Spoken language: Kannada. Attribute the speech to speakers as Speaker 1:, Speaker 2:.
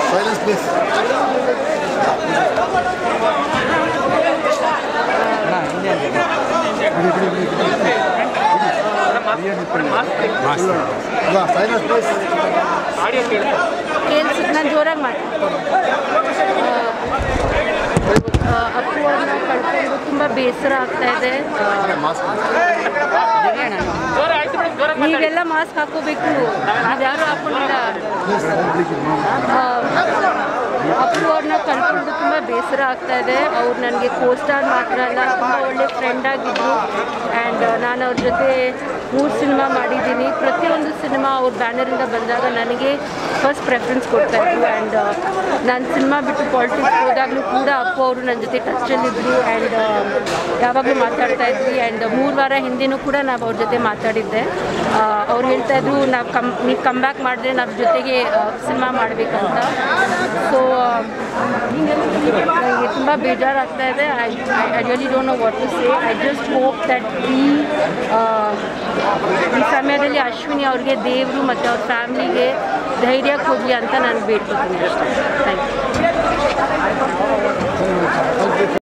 Speaker 1: ಸೈಲೆನ್ಸ್ ಪ್ಲೀಸ್ ಸೈಲೆನ್ಸ್ ಪ್ಲೀಸ್
Speaker 2: ಕೇಳಿಸಿ ನಾನು ಜೋರಾಗಿ ಮಾಡ್ತೀನಿ ಅಪ್ಪು ಅವ್ರನ್ನ ಕಳ್ಕೊಂಡು ತುಂಬ ಬೇಸರ ಆಗ್ತಾ ಇದೆ ನೀವೆಲ್ಲ ಮಾಸ್ಕ್ ಹಾಕೋಬೇಕು ಯಾರು ಹಾಕೊಂಡಿಲ್ಲ ಆ, ಅಪ್ಪು ಅವ್ರನ್ನ ಕಳ್ಕೊಂಡು ತುಂಬ ಬೇಸರ ಆಗ್ತಾ ಇದೆ ಅವ್ರು ನನಗೆ ಕೋಸ್ಟಾರ್ ಮಾತ್ರ ಅಲ್ಲ ತುಂಬ ಒಳ್ಳೆ ಫ್ರೆಂಡ್ ಆಗಿದ್ರು ಆ್ಯಂಡ್ ನಾನು ಅವ್ರ ಜೊತೆ ಮೂರು ಸಿನಿಮಾ ಮಾಡಿದ್ದೀನಿ ಪ್ರತಿಯೊಂದು ಸಿನಿಮಾ ಅವ್ರ ಬ್ಯಾನರಿಂದ ಬಂದಾಗ ನನಗೆ ಫಸ್ಟ್ ಪ್ರೆಫರೆನ್ಸ್ ಕೊಡ್ತಾ ಇದ್ರು ಆ್ಯಂಡ್ ನಾನು ಸಿನಿಮಾ ಬಿಟ್ಟು ಪಾಲಿಟಿಕ್ಸ್ ಹೋದಾಗಲೂ ಕೂಡ ಅಪ್ಪು ಅವರು ನನ್ನ ಜೊತೆ ಟಚಲ್ಲಿದ್ದರು ಆ್ಯಂಡ್ ಯಾವಾಗಲೂ ಮಾತಾಡ್ತಾ ಇದ್ವಿ ಆ್ಯಂಡ್ ಮೂರು ವಾರ ಹಿಂದೆನೂ ಕೂಡ ನಾವು ಅವ್ರ ಜೊತೆ ಮಾತಾಡಿದ್ದೆ ಆ, ಅವ್ರು ಹೇಳ್ತಾ ಇದ್ರು ನಾವು ಕಮ್ ನೀವು ಕಮ್ ಬ್ಯಾಕ್ ಮಾಡಿದ್ರೆ ನಾವು ಜೊತೆಗೆ ಸಿನಿಮಾ ಮಾಡಬೇಕಂತ ಸೊ ನನಗೆ ತುಂಬ ಬೇಜಾರಾಗ್ತಾ ಇದೆ I I really don't know what to say I just hope that ಈ ಆ, ಈ ಸಮಯದಲ್ಲಿ ಅಶ್ವಿನಿ ಅವ್ರಿಗೆ ದೇವರು ಮತ್ತು ಅವ್ರ ಫ್ಯಾಮ್ಲಿಗೆ ಧೈರ್ಯ ಕೊಡಲಿ ಅಂತ ನಾನು ಬೇಡ್ಕೊತೀನಿ ಅಷ್ಟೇ ಥ್ಯಾಂಕ್ ಯು